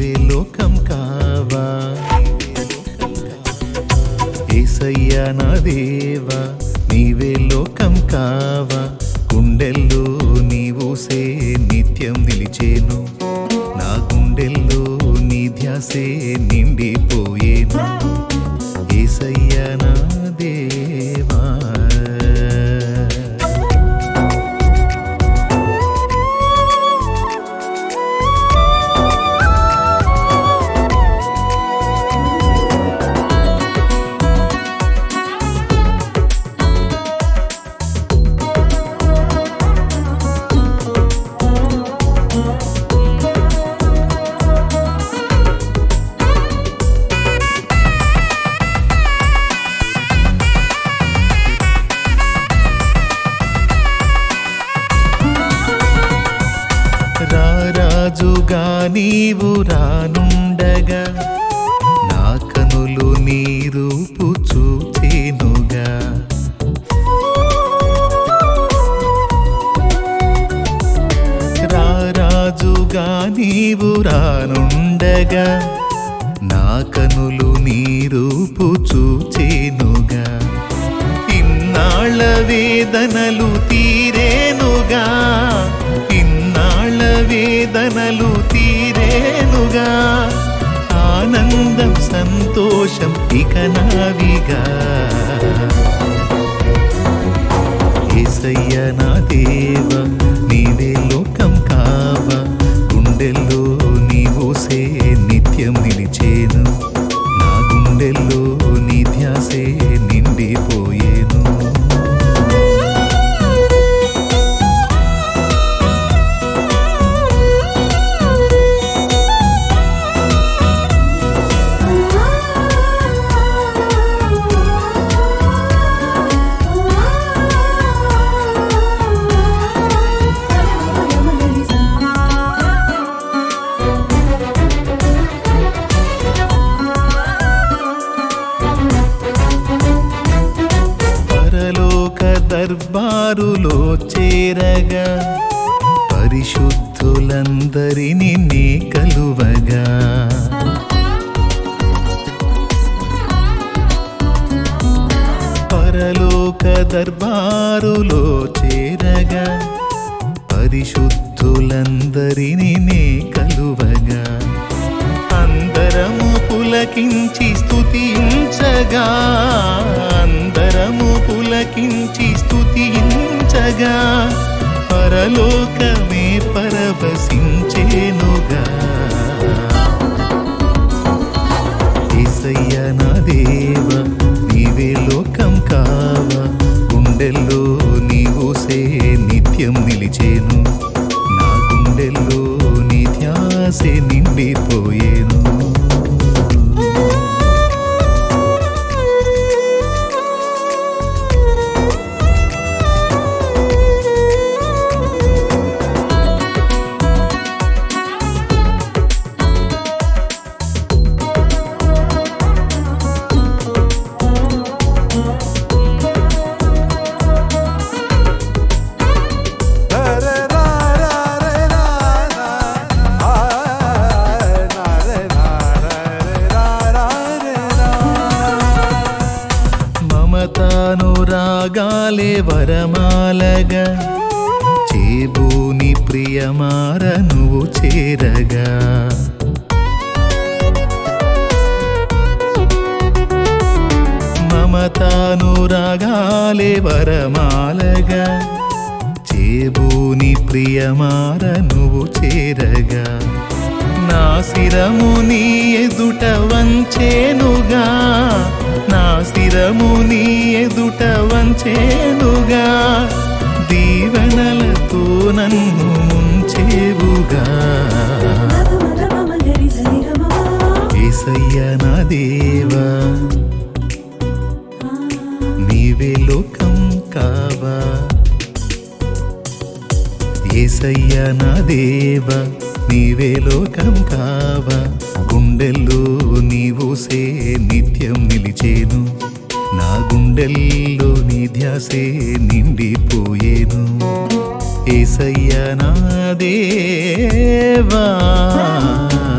నీవే లోకం కావా ఏసయ్యా నా దేవా నీవే లోకం కావా గుండెల్లో నీవుసే నిత్యం నిలిచేను నా గుండెల్లో నీ ధ్యాసే నిండిపోయేను ఏసయ్యా నా దేవా రారాజుగా నీవు రానుండగా నా కనులు నీ రూపు చూచేనుగా రారాజుగా నీవు రానుండగా నా కనులు నీ రూపు చూచేనుగా ఇన్నాళ్ళ వేదనలు తీరేనుగా ఇన్నాళ్ళ వేదనలు తీరేనుగా ఆనందం సంతోషం ఇక నావిగా ఏసయ్య నా దేవ నీవే లోకం కావా గుండెల్లో నీవుసే నిత్యం నిలిచేను నా గుండెల్లో నీ ధ్యాసే నిండిపోయేను పరలోక దర్బారులో చేరగా పరిశుద్ధులందరినీ నీ కలువగా పరలోక దర్బారులో చేరగా పరిశుద్ధులందరినీ నీ కలువగా అందరము పులకించి స్తుతించగా అందరము పులకించి స్తుతించగా పరలోకమే పరవశించేనుగా ఏసయ్య నా దేవ నీవే లోకం కావా గుండెల్లో నీవుసే నిత్యం నిలిచేను నా గుండెల్లో నీ ధ్యాసే నిండిపోయేను మమతాను రాగాలే వరమాలగా చేబూని ప్రియమార నువ్వు చేరగా మమతాను రాగాలే వరమాలగా చేబూని ప్రియమార నువ్వు చేరగా నా శిరము నీ ఎదుట వంచేనుగా నా శిరము నీ ఎదుట వంచేనుగా దీవెనలతో నన్ను ముంచేవుగా ఏసయ్య నా దేవా నీవే లోకం కావా ఏసయ్య నా దేవా నీవే లోకం కావా గుండెల్లో నీవుసే నిత్యం నిలిచేను నా గుండెల్లో నీ ధ్యాసే నిండిపోయేను ఏసయ్య నా దేవా